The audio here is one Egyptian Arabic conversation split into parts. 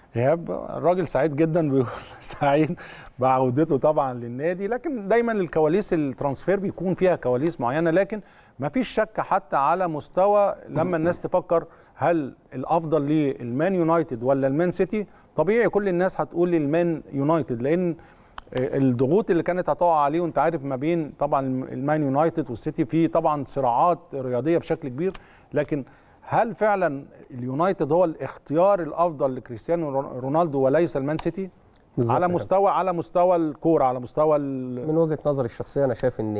ايهاب الراجل سعيد جدا بيقول سعيد بعودته طبعا للنادي لكن دايما الكواليس الترانسفير بيكون فيها كواليس معينه لكن ما فيش شك حتى على مستوى لما الناس تفكر هل الافضل للمان يونايتد ولا المان سيتي طبيعي كل الناس هتقول للمان يونايتد لان الضغوط اللي كانت هتقع عليه وانت عارف ما بين طبعا المان يونايتد والسيتي في طبعا صراعات رياضيه بشكل كبير لكن هل فعلا اليونايتد هو الاختيار الافضل لكريستيانو رونالدو وليس المان سيتي بالظبط على كده. مستوى على مستوى الكوره على مستوى ال- من وجهه نظري الشخصيه انا شايف ان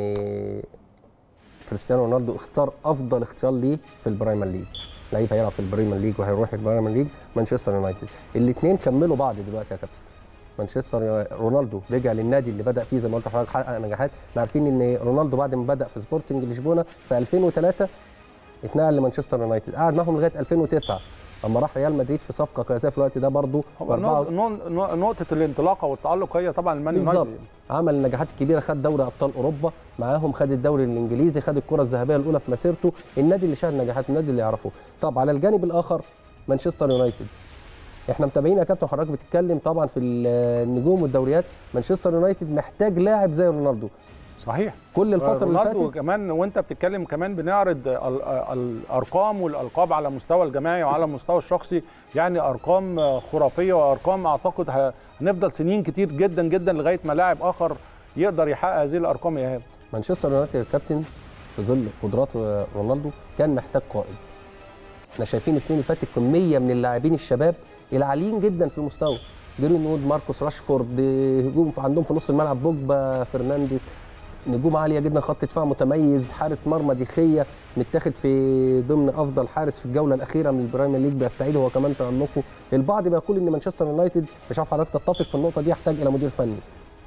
كريستيانو رونالدو اختار افضل اختيار ليه في البرايمر ليج لعيب هيلعب في البريمير ليج وهيروح البريمير ليج مانشستر يونايتد الاثنين كملوا بعض دلوقتي يا كابتن مانشستر رونالدو رجع للنادي اللي بدا فيه زي ما قلت لحضرتك حقق نجاحات احنا عارفين ان رونالدو بعد ما بدا في سبورتنج لشبونه في 2003 اتنقل لمانشستر يونايتد قعد معاهم لغايه 2009 اما راح ريال مدريد في صفقه قياسيه في الوقت ده برضه هو نقطة- نقطة نقطة الانطلاقة والتألق هي طبعا المان بالظبط يونايتد عمل النجاحات الكبيره خد دوري ابطال اوروبا معاهم خد الدوري الانجليزي خد الكره الذهبيه الاولى في مسيرته النادي اللي شهد نجاحات النادي اللي يعرفه طب على الجانب الاخر مانشستر يونايتد احنا متابعين يا كابتن حضرتك بتتكلم طبعا في النجوم والدوريات مانشستر يونايتد محتاج لاعب زي رونالدو صحيح كل الفتره اللي رونالدو فاتت كمان وانت بتتكلم كمان بنعرض ال- ال- الارقام والالقاب على المستوى الجماعي وعلى المستوى الشخصي يعني ارقام خرافيه وارقام اعتقد ه- هنفضل سنين كتير جدا جدا لغايه ما لاعب اخر يقدر يحقق هذه الارقام يا ايهاب مانشستر يونايتد يا كابتن في ظل قدرات رونالدو كان محتاج قائد احنا شايفين السنين اللي فاتت كميه من اللاعبين الشباب العاليين جدا في المستوى جيرين وود ماركوس راشفورد هجوم في عندهم في نص الملعب بوجبا فرنانديز نجوم عاليه جدا خط دفاع متميز حارس مرمى ديخيه متاخد في ضمن افضل حارس في الجوله الاخيره من البرايمير ليج بيستعيد هو كمان تالقه البعض بيقول ان مانشستر يونايتد مش عارف حضرتك تتفق في النقطه دي يحتاج الى مدير فني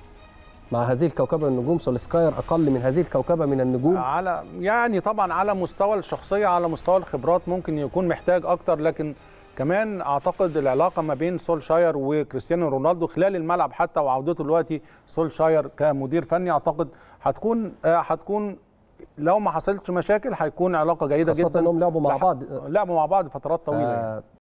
مع هذه الكوكبه من النجوم سولسكاير اقل من هذه الكوكبه من النجوم على يعني طبعا على مستوى الشخصيه على مستوى الخبرات ممكن يكون محتاج اكتر لكن كمان اعتقد العلاقه ما بين سولشاير وكريستيانو رونالدو خلال الملعب حتى وعودته دلوقتي سولشاير كمدير فني اعتقد هتكون آه، هتكون لو ما حصلتش مشاكل هيكون علاقه جيده خاصه جدا انهم لعبوا مع لح- بعض لعبوا مع بعض فترات طويله يعني. آه،